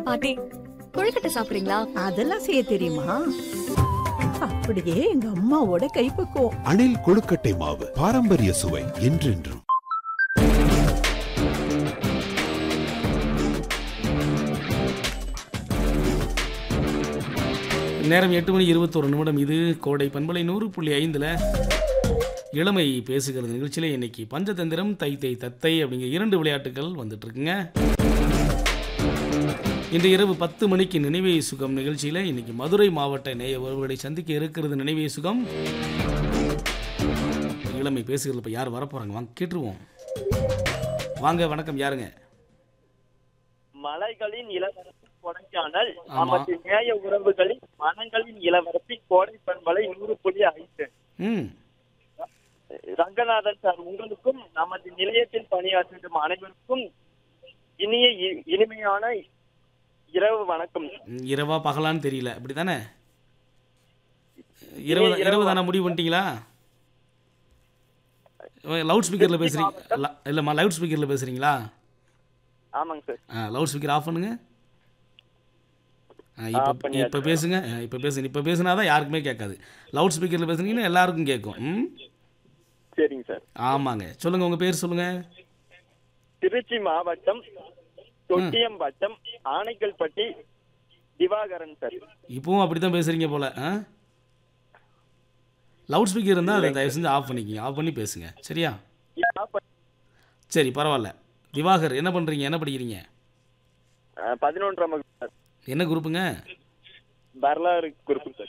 பாட்டி கொழுக்கட்டை சாப்பிடுறீங்களா அதெல்லாம் செய்ய தெரியுமா அப்படியே எங்க அம்மாவோட கைப்பக்குவம் அணில் கொழுக்கட்டை மாவு பாரம்பரிய சுவை என்றென்றும் நேரம் எட்டு மணி இருபத்தொரு நிமிடம் இது கோடை பண்பலை நூறு புள்ளி ஐந்தில் இளமை பேசுகிறது நிகழ்ச்சியில் இன்னைக்கு பஞ்சதந்திரம் தை தை தத்தை அப்படிங்கிற இரண்டு விளையாட்டுகள் வந்துட்டு இருக்குங்க இன்று இரவு பத்து மணிக்கு நினைவே சுகம் நிகழ்ச்சியில் இன்னைக்கு மதுரை மாவட்ட நேய உறவுகளை சந்திக்க இருக்கிறது நினைவே சுகம் இளமை பேசுகிறது இப்போ யார் வரப்போகிறாங்க வாங்க கேட்டுருவோம் வாங்க வணக்கம் யாருங்க மலைகளின் இளவரசி கொடைக்கானல் ஆமா. நமது நேய உறவுகளின் மனங்களின் இளவரசி கோடை பண்பலை நூறு புள்ளி ஐந்து ம் ரங்கநாதன் சார் உங்களுக்கும் நமது நிலையத்தில் பணியாற்றும் அனைவருக்கும் இனிய இ- இனிமையான இரவு வணக்கம் ம், இரவா பகலான்னு தெரியல அப்படி தானே இரவு இரவு இரவு தானே முடிவு பண்ணிட்டீங்களா லவுட் ஸ்பீக்கரில் பேசுகிறீங்க இல்லைம்மா லவுட் ஸ்பீக்கரில் பேசுகிறீங்களா ஆமாங்க சார் ஆ லவுட் ஸ்பீக்கர் ஆஃப் பண்ணுங்க ஆ Off இப்போ பண்ணியாச்சு. இப்போ பேசுங்க ஆ, இப்போ பேசுங்க இப்போ பேசுனா தான் யாருக்குமே கேட்காது லவுட் ஸ்பீக்கரில் பேசுனீங்கன்னா எல்லாருக்கும் கேட்கும் ம் சரிங்க சார் ஆமாங்க சொல்லுங்கள் உங்கள் பேர் சொல்லுங்கள் திருச்சி மாவட்டம் தொட்டியம்பட்டம் ஆனைக்கல்பட்டி திவாகரன் சார் இப்போவும் அப்படி தான் பேசுகிறீங்க போல் ஆ லவுட் ஸ்பீக்கர் இருந்தால் அதை தயவு செஞ்சு ஆஃப் பண்ணிக்கிங்க ஆஃப் பண்ணி பேசுங்க சரியா சரி பரவாயில்ல திவாகர் என்ன பண்ணுறீங்க என்ன படிக்கிறீங்க பதினொன்றாம் வகுப்பு சார் என்ன குரூப்புங்க வரலாறு குறிப்பு சார்